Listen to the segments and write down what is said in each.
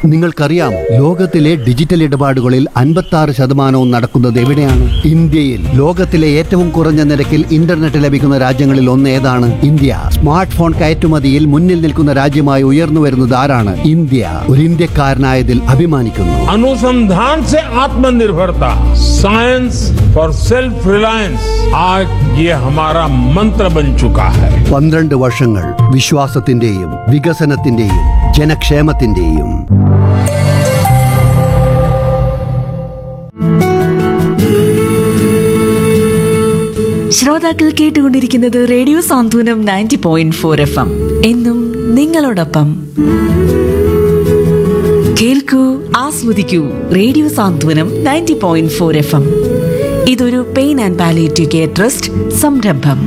നിങ്ങൾക്കറിയാമോ ലോകത്തിലെ ഡിജിറ്റൽ ഇടപാടുകളിൽ അൻപത്തി ആറ് ശതമാനവും നടക്കുന്നത് എവിടെയാണ് ഇന്ത്യയിൽ ലോകത്തിലെ ഏറ്റവും കുറഞ്ഞ നിരക്കിൽ ഇന്റർനെറ്റ് ലഭിക്കുന്ന രാജ്യങ്ങളിൽ ഒന്ന് ഏതാണ് ഇന്ത്യ സ്മാർട്ട് ഫോൺ കയറ്റുമതിയിൽ മുന്നിൽ നിൽക്കുന്ന രാജ്യമായി ഉയർന്നു വരുന്നത് ആരാണ് ഇന്ത്യ ഒരു ഇന്ത്യക്കാരനായതിൽ അഭിമാനിക്കുന്നു अनुसंधान से आत्मनिर्भरता साइंस फॉर सेल्फ रिलायंस आज ये हमारा मंत्र बन चुका है പന്ത്രണ്ട് വർഷങ്ങൾ വിശ്വാസത്തിന്റെയും വികസനത്തിന്റെയും ജനക്ഷേമത്തിന്റെയും ശ്രോതാക്കൾ കേട്ടുകൊണ്ടിരിക്കുന്നത് radio Santhwanam ninety point four F M എന്നും നിങ്ങളോടൊപ്പം കേൾക്കൂ ആസ്വദിക്കൂ radio Santhwanam ninety point four F M ഇതൊരു pain and palliative care trust സംരംഭം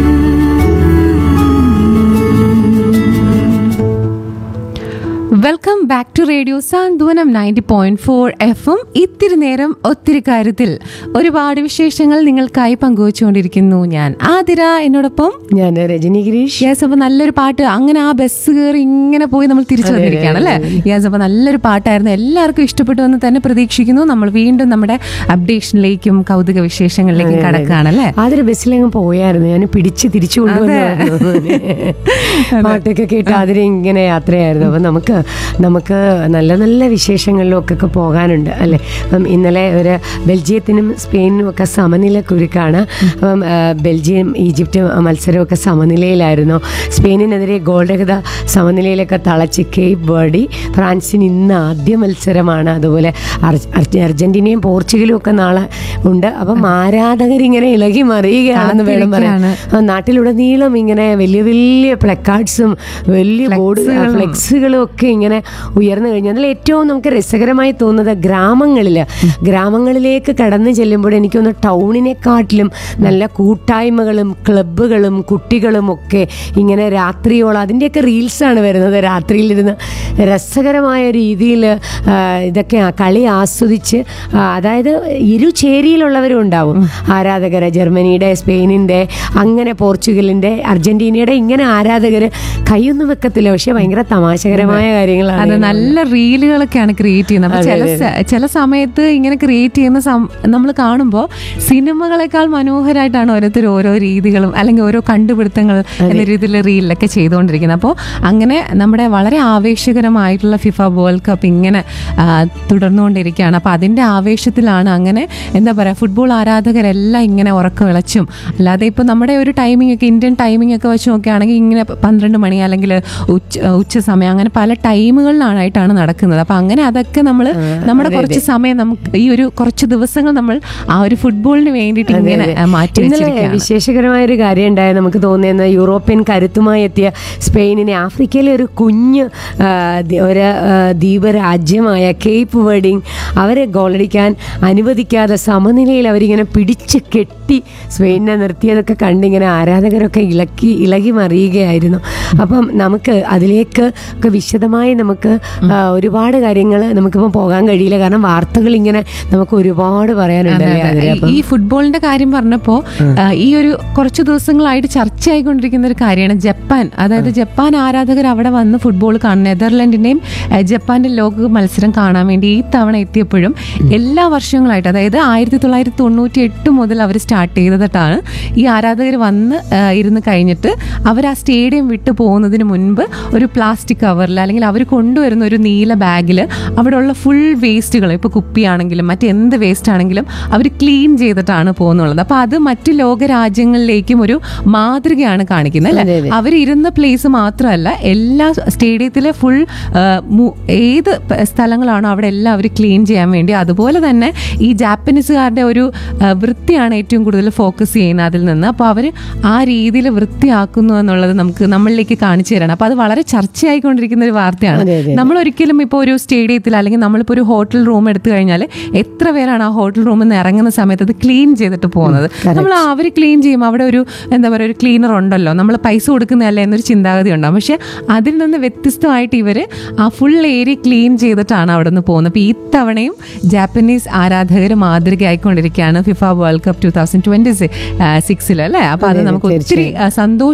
welcome back to radio Santhwanam ninety point four എഫും ഇത്തിരി നേരം ഒത്തിരി കാര്യത്തിൽ ഒരുപാട് വിശേഷങ്ങൾ നിങ്ങൾക്കായി പങ്കുവച്ചുകൊണ്ടിരിക്കുന്നു ഞാൻ ആതിര എന്നോടൊപ്പം ഞാൻ രജനി ഗിരീഷ് യെസ് അപ്പൊ നല്ലൊരു പാട്ട് അങ്ങനെ ആ ബസ് കയറി ഇങ്ങനെ പോയി നമ്മൾ തിരിച്ചു വന്നിരിക്കുകയാണ് അല്ലേ യെസ് അപ്പൊ നല്ലൊരു പാട്ടായിരുന്നു എല്ലാവർക്കും ഇഷ്ടപ്പെട്ടു എന്ന് തന്നെ പ്രതീക്ഷിക്കുന്നു നമ്മൾ വീണ്ടും നമ്മുടെ അപ്ഡേഷനിലേക്കും കൗതുക വിശേഷങ്ങളിലേക്കും കടക്കുകയാണ് അല്ലേ ആദ്യം ബസ്സിലങ്ങ് പോയായിരുന്നു ഞാൻ പിടിച്ച് തിരിച്ചു കൊണ്ടുവന്നു പാട്ടൊക്കെ കേട്ട് അതിന് ഇങ്ങനെ യാത്രയായിരുന്നു അപ്പം നമുക്ക് നമുക്ക് നല്ല നല്ല വിശേഷങ്ങളിലൊക്കെ ഒക്കെ പോകാനുണ്ട് അല്ലേ അപ്പം ഇന്നലെ ഒരു ബെൽജിയത്തിനും സ്പെയിനും ഒക്കെ സമനില കുരുക്കാണ് അപ്പം ആ, ബെൽജിയം ഈജിപ്റ്റ് മത്സരമൊക്കെ സമനിലയിലായിരുന്നു സ്പെയിനിനെതിരെ ഗോൾ രഹിത സമനിലയിലൊക്കെ തളച്ച് കേപ്പ് വേർഡി ഫ്രാൻസിന് ഇന്ന് ആദ്യ മത്സരമാണ് അതുപോലെ അർജ- അർജ- അർജന്റീനയും പോർച്ചുഗലും ഒക്കെ നാളെ ഉണ്ട് അപ്പം ആരാധകരിങ്ങനെ ഇളകി മറിയുകയാണെന്ന് വേണം പറയാൻ കാത്തിരിക്കുകയാണ്. ആ, നാട്ടിലുടനീളം ഇങ്ങനെ വലിയ വലിയ പ്ലക്കാർഡ്സും വലിയ ബോർഡ് ഫ്ലെക്സുകളും. ഫ്ലെക്സുകളും ഒക്കെ ഇങ്ങനെ ഉയർന്നു കഴിഞ്ഞു അതിൽ ഏറ്റവും നമുക്ക് രസകരമായി തോന്നുന്നത് ഗ്രാമങ്ങളിൽ ഗ്രാമങ്ങളിലേക്ക് കടന്നു ചെല്ലുമ്പോൾ എനിക്കൊന്ന് ടൗണിനെക്കാട്ടിലും നല്ല കൂട്ടായ്മകളും ക്ലബ്ബുകളും കുട്ടികളും ഒക്കെ ഇങ്ങനെ രാത്രിയോളം അതിൻ്റെയൊക്കെ റീൽസാണ് വരുന്നത് രാത്രിയിലിരുന്ന് രസകരമായ രീതിയിൽ ഇതൊക്കെ ആ കളി ആസ്വദിച്ച് ആ, അതായത് ഇരു ചേരിയിലുള്ളവരും ഉണ്ടാവും ആരാധകർ ജർമ്മനിയുടെ സ്പെയിനിൻ്റെ അങ്ങനെ പോർച്ചുഗലിൻ്റെ അർജന്റീനയുടെ ഇങ്ങനെ ആരാധകർ കൈയൊന്നും വെക്കത്തില്ല പക്ഷെ ഭയങ്കര തമാശകരമായ അത് കാര്യങ്ങളാണ് നല്ല റീലുകളൊക്കെയാണ് ക്രിയേറ്റ് ചെയ്യുന്നത് അപ്പൊ ചില സ- ചില സമയത്ത് ഇങ്ങനെ ക്രിയേറ്റ് ചെയ്യുന്ന നമ്മൾ കാണുമ്പോൾ സിനിമകളെക്കാൾ മനോഹരമായിട്ടാണ് ഓരോരുത്തർ ഓരോ രീതികളും അല്ലെങ്കിൽ ഓരോ കണ്ടുപിടുത്തങ്ങൾ എന്ന രീതിയിൽ റീലിലൊക്കെ ചെയ്തുകൊണ്ടിരിക്കുന്നത് അപ്പോൾ അങ്ങനെ നമ്മുടെ വളരെ ആവേശകരമായിട്ടുള്ള ഫിഫ വേൾഡ് കപ്പ് ഇങ്ങനെ ആ, തുടർന്നുകൊണ്ടിരിക്കുകയാണ് അപ്പോൾ അതിൻ്റെ ആവേശത്തിലാണ് അങ്ങനെ എന്താ പറയുക ഫുട്ബോൾ ആരാധകരെല്ലാം ഇങ്ങനെ ഉറക്കം വിളച്ചും അല്ലാതെ ഇപ്പോൾ നമ്മുടെ ഒരു ടൈമിംഗ് ഒക്കെ ഇന്ത്യൻ ടൈമിംഗ് ഒക്കെ വെച്ച് നോക്കുകയാണെങ്കിൽ ഇങ്ങനെ പന്ത്രണ്ട് മണി അല്ലെങ്കിൽ ഉച്ച ഉച്ച സമയം അങ്ങനെ പല ടൈമുകളിലാണായിട്ടാണ് നടക്കുന്നത് അപ്പം അങ്ങനെ അതൊക്കെ നമ്മൾ നമ്മുടെ കുറച്ച് സമയം നമുക്ക് ഈ ഒരു കുറച്ച് ദിവസങ്ങൾ നമ്മൾ ആ ഒരു ഫുട്ബോളിന് വേണ്ടിയിട്ട് ഇങ്ങനെ ആ, മാറ്റി ഇന്നലെ വെച്ചിരിക്കുകയാണ് വിശേഷകരമായ ഒരു കാര്യം ഉണ്ടായത് നമുക്ക് തോന്നിയെന്ന് യൂറോപ്യൻ കരുത്തുമായി എത്തിയ സ്പെയിനിനെ ആഫ്രിക്കയിലെ ഒരു കുഞ്ഞ് ആ, ദി- ഒരു ആ, ദ്വീപ രാജ്യമായ കേപ്പ് വേർഡിങ് അവരെ ഗോളടിക്കാൻ അനുവദിക്കാതെ സമനിലയിൽ അവരിങ്ങനെ പിടിച്ച് കെട്ടി സ്പെയിനിനെ നിർത്തിയതൊക്കെ കണ്ടിങ്ങനെ ആരാധകരൊക്കെ ഇളക്കി ഇളകി മറിയുകയായിരുന്നു അപ്പം നമുക്ക് അതിലേക്ക് ഒക്കെ വിശദമായി നമുക്ക് ആ, ഒരുപാട് കാര്യങ്ങൾ നമുക്കിപ്പോൾ പോകാൻ കഴിയില്ല കാരണം വാർത്തകൾ ഇങ്ങനെ നമുക്ക് ഒരുപാട് പറയാനുണ്ടല്ലേ അതെ, അതിലെ അതെ. അപ്പം ഈ ഫുട്ബോളിന്റെ കാര്യം പറഞ്ഞപ്പോ ആ, ഈ ഒരു കുറച്ച് ദിവസങ്ങളായിട്ട് ചർച്ചയായിക്കൊണ്ടിരിക്കുന്ന ഒരു കാര്യമാണ് ജപ്പാൻ അതായത് ജപ്പാൻ ആരാധകർ അവിടെ വന്ന് ഫുട്ബോൾ കാണും നെതർലൻഡിന്റെയും ആ, ജപ്പാന്റെ ലോക മത്സരം കാണാൻ വേണ്ടി ഈ തവണ എത്തിയപ്പോഴും എല്ലാ വർഷങ്ങളായിട്ട് അതായത് ആയിരത്തി തൊള്ളായിരത്തി തൊണ്ണൂറ്റി എട്ട് മുതൽ അവർ സ്റ്റാർട്ട് ചെയ്തിട്ടാണ് ഈ ആരാധകർ വന്ന് ആ, ഇരുന്ന് കഴിഞ്ഞിട്ട് അവർ ആ സ്റ്റേഡിയം വിട്ടു പോകുന്നതിന് മുൻപ് ഒരു പ്ലാസ്റ്റിക് കവറിൽ അല്ലെങ്കിൽ അവർ കൊണ്ടുവരുന്ന ഒരു നീല ബാഗിൽ അവിടെയുള്ള ഫുൾ വേസ്റ്റുകൾ ഇപ്പോൾ കുപ്പിയാണെങ്കിലും മറ്റെന്ത് വേസ്റ്റ് ആണെങ്കിലും അവർ ക്ലീൻ ചെയ്തിട്ടാണ് പോകുന്നുള്ളത് അപ്പോൾ അത് മറ്റ് ലോക രാജ്യങ്ങളിലേക്കും ഒരു മാതൃകയാണ് കാണിക്കുന്നത് അതെ, അല്ലേ അതെ. അവർ ഇരുന്ന പ്ലേസ് മാത്രമല്ല എല്ലാ സ്റ്റേഡിയത്തിലെ ഫുൾ ഏത് പ- സ്ഥലങ്ങളാണോ അവിടെ എല്ലാം അവർ ക്ലീൻ ചെയ്യാൻ വേണ്ടി അതുപോലെ തന്നെ ഈ ജാപ്പനീസുകാരുടെ ഒരു ആ, വൃത്തിയാണ് ഏറ്റവും കൂടുതൽ ഫോക്കസ് ചെയ്യുന്നത് അതിൽ നിന്ന് അപ്പോൾ അവർ ആ രീതിയിൽ വൃത്തിയാക്കുന്നു എന്നുള്ളത് നമുക്ക് നമ്മളിലേക്ക് കാണിച്ചു തരണം അപ്പോൾ അത് വളരെ ചർച്ചയായിക്കൊണ്ടിരിക്കുന്ന ഒരു വാർത്തയാണ് അതെ, അതെ, അതെ. നമ്മൾ ഒരിക്കലും ഇപ്പോൾ ഒരു സ്റ്റേഡിയത്തിൽ അല്ലെങ്കിൽ നമ്മളിപ്പോൾ ഒരു ഹോട്ടൽ റൂം എടുത്തു കഴിഞ്ഞാൽ എത്ര പേരാണ് ആ ഹോട്ടൽ റൂമിൽ നിന്ന് ഇറങ്ങുന്ന സമയത്ത് അത് ക്ലീൻ ചെയ്തിട്ട് പോകുന്നത് നമ്മൾ അവർ ക്ലീൻ ചെയ്യും അവിടെ ഒരു എന്താ പറയുക ഒരു ക്ലീനർ ഉണ്ടല്ലോ നമ്മൾ പൈസ കൊടുക്കുന്നതല്ല എന്നൊരു ചിന്താഗതി ഉണ്ടാകും പക്ഷെ അതിൽ നിന്ന് വ്യത്യസ്തമായിട്ട് ഇവർ ആ ഫുൾ ഏരിയ ക്ലീൻ ചെയ്തിട്ടാണ് അവിടെ നിന്ന് പോകുന്നത് അപ്പോൾ ഈ തവണയും ജാപ്പനീസ് ആരാധകർ മാതൃകയായിക്കൊണ്ടിരിക്കുകയാണ് FIFA world cup two thousand twenty സിക്സിൽ അല്ലേ അപ്പോൾ അത് അതെ, നമുക്ക് ഒത്തിരി തീർച്ചയായും. ആ, സന്തോഷം